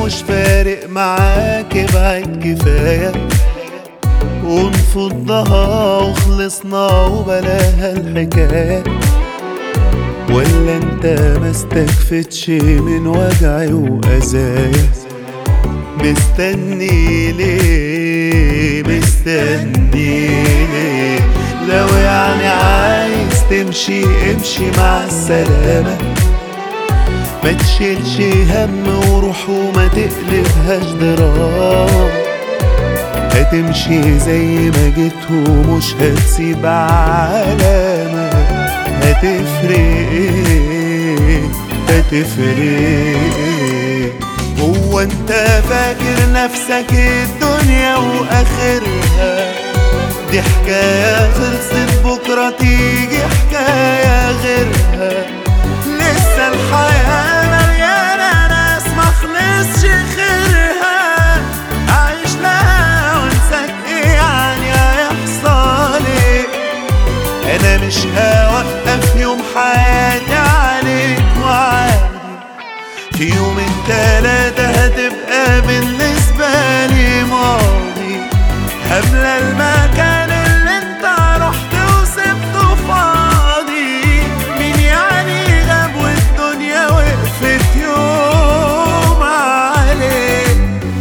مش فارق معاك ابعد كفاية ونفضها وخلصنا وبلاها الحكاية ولا انت ما استكفتش من وجعي وأذايا مستني ليه مستني ليه لو يعني عايز تمشي امشي مع السلامة ما تشيلش هم وروح وما تقلبهاش دراما هتمشي زي ما جيت ومش هتسيب علامة هتفرق ايه هتفرق ايه هو انت فاكر نفسك الدنيا واخرها دي حكاية خلصت بكرة تيجي حكاية غيرها لسه الحياة مليانة ناس مخلصش خيرها عايش لها وانساك ايه يعني هيحصل ايه انا مش هوقف يوم حياتي عليك وعادي في يومين تلاتة هتبقى بالنسبة لي ماضي هملى المكان اللي انت رحت وسبته فاضي مين يعني غاب والدنيا وقفت يوم عليك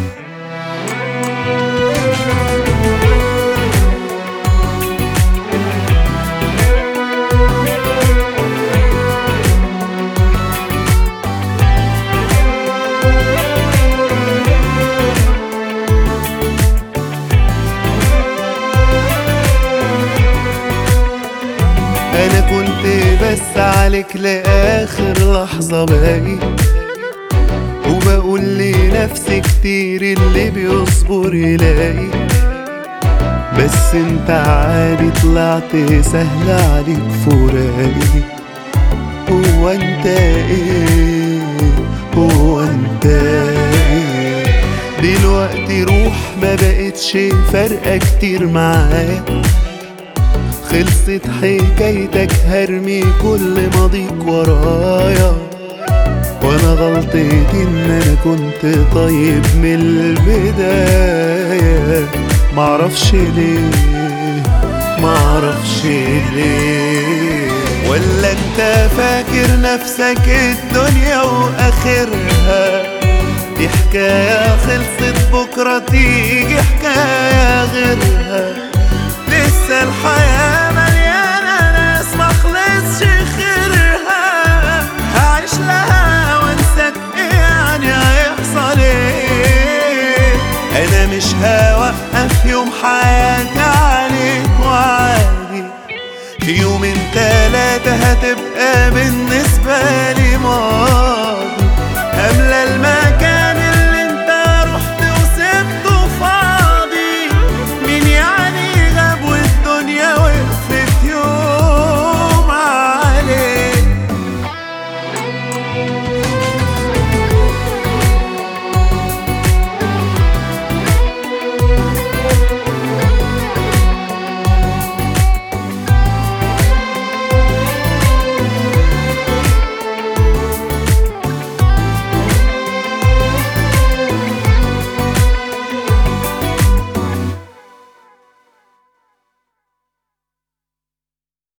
انا كنت بس عليك لاخر لحظة باقي وبقول لنفسي كتير اللي بيصبر يلاقي بس انت عادي طلعت سهل عليك فراقي هو انت ايه هو انت ايه دلوقتي روح ما بقتش فارقة كتير معاك خلصت حكايتك هرمي كل ماضيك ورايا وانا غلطتي ان انا كنت طيب من البداية معرفش ليه معرفش ليه ولا انت فاكر نفسك الدنيا واخرها دي حكاية خلصت بكرة تيجي حكاية غيرها لسه الحياة مليانة ناس مخلصش خيرها هعيش لها وانساك ايه يعني هيحصل ايه انا مش هوقف يوم حياتي عليك وعادي في يومين تلاتة هتبقى بالنسبة لي ماضي